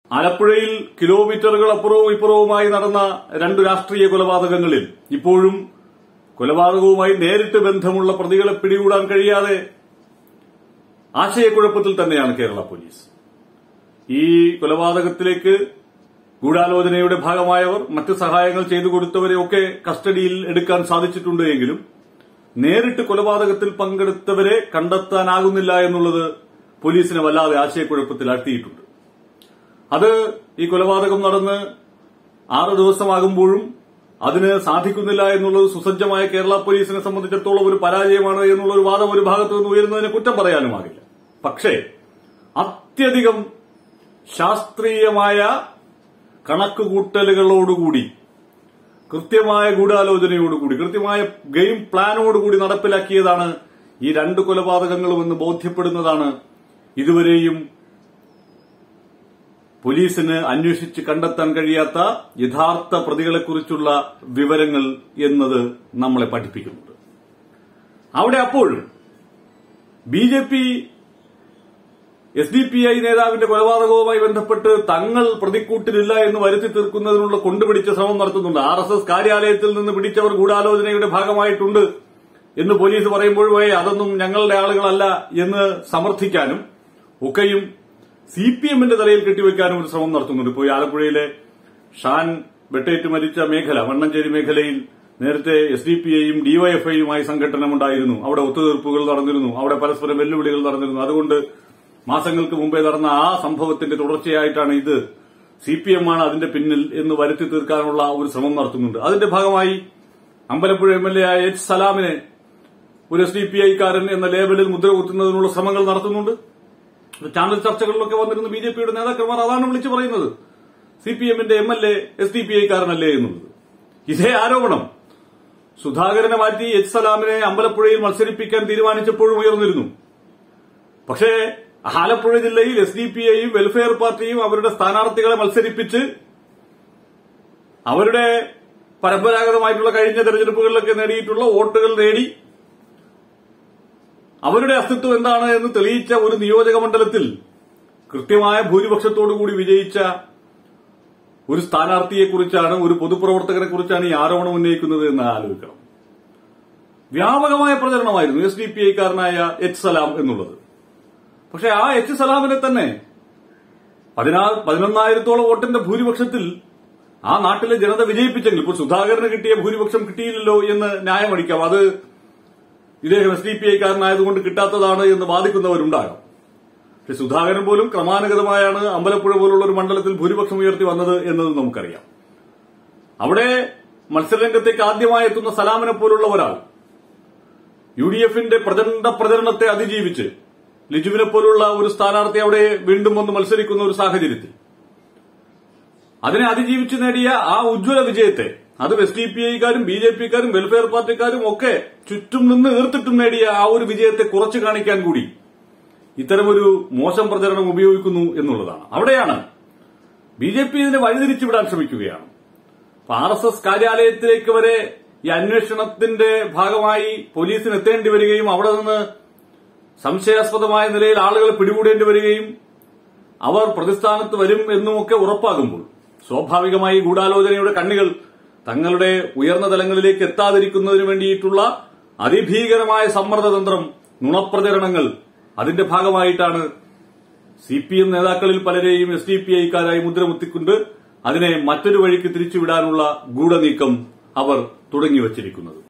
ആലപ്പുഴയിൽ കിലോമീറ്ററുകൾ അപ്പുറവും ഇപ്പുറവുമായി നടന്ന രണ്ട് രാഷ്ട്രീയ കൊലപാതകങ്ങളിൽ ഇപ്പോഴും കൊലപാതകവുമായി നേരിട്ട് ബന്ധമുള്ള പ്രതികളെ പിടികൂടാൻ കഴിയാതെ ആശയക്കുഴപ്പത്തിൽ തന്നെയാണ് കേരള പോലീസ് ഈ കൊലപാതകത്തിലേക്ക് ഗൂഢാലോചനയുടെ ഭാഗമായവർ മറ്റ് സഹായങ്ങൾ ചെയ്തു കൊടുത്തവരെയൊക്കെ കസ്റ്റഡിയിൽ എടുക്കാൻ സാധിച്ചിട്ടുണ്ട് എങ്കിലും നേരിട്ട് കൊലപാതകത്തിൽ പങ്കെടുത്തവരെ കണ്ടെത്താനാകുന്നില്ല എന്നുള്ളത് പോലീസിനെ വല്ലാതെ ആശയക്കുഴപ്പത്തിലാക്കിയിട്ടുണ്ട് അത് ഈ കൊലപാതകം നടന്ന് ആറ് ദിവസമാകുമ്പോഴും അതിന് സാധിക്കുന്നില്ല എന്നുള്ളത് സുസജ്ജമായ കേരള പോലീസിനെ സംബന്ധിച്ചിടത്തോളം ഒരു പരാജയമാണ് എന്നുള്ള ഒരു വാദം ഒരു ഭാഗത്തു നിന്ന് ഉയരുന്നതിന് കുറ്റം പറയാനുമാകില്ല പക്ഷേ അത്യധികം ശാസ്ത്രീയമായ കണക്കുകൂട്ടലുകളോടുകൂടി കൃത്യമായ ഗൂഢാലോചനയോടുകൂടി കൃത്യമായ ഗെയിം പ്ലാനോടുകൂടി നടപ്പിലാക്കിയതാണ് ഈ രണ്ട് കൊലപാതകങ്ങളുമെന്ന് ബോധ്യപ്പെടുന്നതാണ് ഇതുവരെയും പോലീസിന് അന്വേഷിച്ച് കണ്ടെത്താൻ കഴിയാത്ത യഥാർത്ഥ പ്രതികളെക്കുറിച്ചുള്ള വിവരങ്ങൾ എന്നത് നമ്മളെ പഠിപ്പിക്കുന്നുണ്ട് അവിടെ അപ്പോഴും B J P S D P I നേതാവിന്റെ കൊലപാതകവുമായി ബന്ധപ്പെട്ട് തങ്ങൾ പ്രതിക്കൂട്ടിലില്ല എന്ന് വരുത്തി തീർക്കുന്നതിനുള്ള കൊണ്ടുപിടിച്ച ശ്രമം നടത്തുന്നുണ്ട് ആർ എസ് എസ് കാര്യാലയത്തിൽ നിന്ന് പിടിച്ചവർ ഗൂഢാലോചനയുടെ ഭാഗമായിട്ടുണ്ട് എന്ന് പോലീസ് പറയുമ്പോഴേ അതൊന്നും ഞങ്ങളുടെ ആളുകളല്ല എന്ന് സമർത്ഥിക്കാനും ഒക്കെയും സി പി എമ്മിന്റെ തലയിൽ കെട്ടിവെക്കാനും ഒരു ശ്രമം നടത്തുന്നുണ്ട് ഇപ്പോൾ ഈ ആലപ്പുഴയിലെ ഷാൻ വെട്ടേറ്റ് മരിച്ച മേഖല വണ്ണഞ്ചേരി മേഖലയിൽ നേരത്തെ എസ് ഡി പി ഐയും ഡിവൈഎഫ്ഐയുമായി സംഘടനമുണ്ടായിരുന്നു അവിടെ ഒത്തുതീർപ്പുകൾ നടന്നിരുന്നു അവിടെ പരസ്പരം വെല്ലുവിളികൾ നടന്നിരുന്നു അതുകൊണ്ട് മാസങ്ങൾക്ക് മുമ്പേ നടന്ന ആ സംഭവത്തിന്റെ തുടർച്ചയായിട്ടാണ് ഇത് സി പി എം ആണ് അതിന്റെ പിന്നിൽ എന്ന് വരുത്തി തീർക്കാനുള്ള ഒരു ശ്രമം നടത്തുന്നുണ്ട് അതിന്റെ ഭാഗമായി അമ്പലപ്പുഴ എം എൽ എ ആയ എച്ച് സലാമിനെ ഒരു എസ് ഡി പി ഐക്കാരൻ എന്ന ലേബലിൽ മുദ്ര കുത്തുന്നതിനുള്ള ശ്രമങ്ങൾ നടത്തുന്നുണ്ട് ചാനൽ ചർച്ചകളിലൊക്കെ വന്നിരുന്ന ബി ജെ പിയുടെ നേതാക്കന്മാർ അതാണ് വിളിച്ചു പറയുന്നത് സി പി എമ്മിന്റെ M L A S D P ഐക്കാരനല്ലേ എന്നുള്ളത് ഇതേ ആരോപണം സുധാകരനെ മാറ്റി എച്ച് സലാമിനെ അമ്പലപ്പുഴയിൽ മത്സരിപ്പിക്കാൻ തീരുമാനിച്ചപ്പോഴും ഉയർന്നിരുന്നു പക്ഷേ ആലപ്പുഴ ജില്ലയിൽ എസ് ഡി പി ഐയും വെൽഫെയർ പാർട്ടിയും അവരുടെ സ്ഥാനാർത്ഥികളെ മത്സരിപ്പിച്ച് അവരുടെ പരമ്പരാഗതമായിട്ടുള്ള കഴിഞ്ഞ തെരഞ്ഞെടുപ്പുകളിലൊക്കെ നേടിയിട്ടുള്ള വോട്ടുകൾ നേടി അവരുടെ അസ്തിത്വം എന്താണ് എന്ന് തെളിയിച്ച ഒരു നിയോജക മണ്ഡലത്തിൽ കൃത്യമായ ഭൂരിപക്ഷത്തോടുകൂടി വിജയിച്ച ഒരു സ്ഥാനാർത്ഥിയെക്കുറിച്ചാണ് ഒരു പൊതുപ്രവർത്തകനെ കുറിച്ചാണ് ഈ ആരോപണം ഉന്നയിക്കുന്നത് എന്ന് ആലോചിക്കണം വ്യാപകമായ പ്രചരണമായിരുന്നു എസ് ഡി പി ഐക്കാരനായ എച്ച് സലാം എന്നുള്ളത് പക്ഷെ ആ എച്ച് സലാമിനെ തന്നെ പതിനാ പതിനൊന്നായിരത്തോളം വോട്ടിന്റെ ഭൂരിപക്ഷത്തിൽ ആ നാട്ടിലെ ജനത വിജയിപ്പിച്ചെങ്കിൽ ഇപ്പോൾ സുധാകരന് കിട്ടിയ ഭൂരിപക്ഷം കിട്ടിയില്ലല്ലോ എന്ന് ന്യായമടിക്കാം അത് ഇദ്ദേഹം എസ് ഡി പി ഐക്കാരനായതുകൊണ്ട് കിട്ടാത്തതാണ് എന്ന് വാദിക്കുന്നവരുണ്ടാകാം പക്ഷെ സുധാകരൻ പോലും ക്രമാനുഗതമായാണ് അമ്പലപ്പുഴ പോലുള്ള ഒരു മണ്ഡലത്തിൽ ഭൂരിപക്ഷം ഉയർത്തി വന്നത് എന്നത് നമുക്കറിയാം അവിടെ മത്സരരംഗത്തേക്ക് ആദ്യമായി എത്തുന്ന സലാമിനെ പോലുള്ള ഒരാൾ യു ഡി എഫിന്റെ പ്രചണ്ഡ പ്രചരണത്തെ അതിജീവിച്ച് ലിജുവിനെ പോലുള്ള ഒരു സ്ഥാനാർത്ഥി അവിടെ വീണ്ടും വന്ന് മത്സരിക്കുന്ന ഒരു സാഹചര്യത്തിൽ അതിനെ അതിജീവിച്ച് നേടിയ ആ ഉജ്ജ്വല വിജയത്തെ അത് എസ് ഡി പി ഐക്കാരും ബി ജെ പിക്കാരും വെൽഫെയർ പാർട്ടിക്കാരും ഒക്കെ ചുറ്റും നിന്ന് ഈർത്തിട്ടും നേടിയ ആ ഒരു വിജയത്തെ കുറച്ചു കാണിക്കാൻ കൂടി ഇത്തരമൊരു മോശം പ്രചരണം ഉപയോഗിക്കുന്നു എന്നുള്ളതാണ് അവിടെയാണ് ബി ജെ പി ഇതിനെ വഴിതിരിച്ചുവിടാൻ ശ്രമിക്കുകയാണ് ആർ എസ് എസ് കാര്യാലയത്തിലേക്ക് വരെ ഈ അന്വേഷണത്തിന്റെ ഭാഗമായി പോലീസിന് എത്തേണ്ടി വരികയും അവിടെ നിന്ന് സംശയാസ്പദമായ നിലയിൽ ആളുകളെ പിടികൂടേണ്ടി വരികയും അവർ പ്രതിസ്ഥാനത്ത് വരും എന്നുമൊക്കെ ഉറപ്പാകുമ്പോൾ സ്വാഭാവികമായി ഗൂഢാലോചനയുടെ കണ്ണികൾ തങ്ങളുടെ ഉയർന്ന തലങ്ങളിലേക്ക് എത്താതിരിക്കുന്നതിന് വേണ്ടിയിട്ടുള്ള അതിഭീകരമായ സമ്മർദ്ദതന്ത്രം നുണപ്രചരണങ്ങൾ അതിന്റെ ഭാഗമായിട്ടാണ് സി പി എം നേതാക്കളിൽ പലരെയും എസ് ഡി പി ഐക്കാരായി മുദ്രമുത്തിക്കൊണ്ട് അതിനെ മറ്റൊരു വഴിക്ക് തിരിച്ചുവിടാനുള്ള ഗൂഢനീക്കം അവർ തുടങ്ങിവച്ചിരിക്കുന്നത്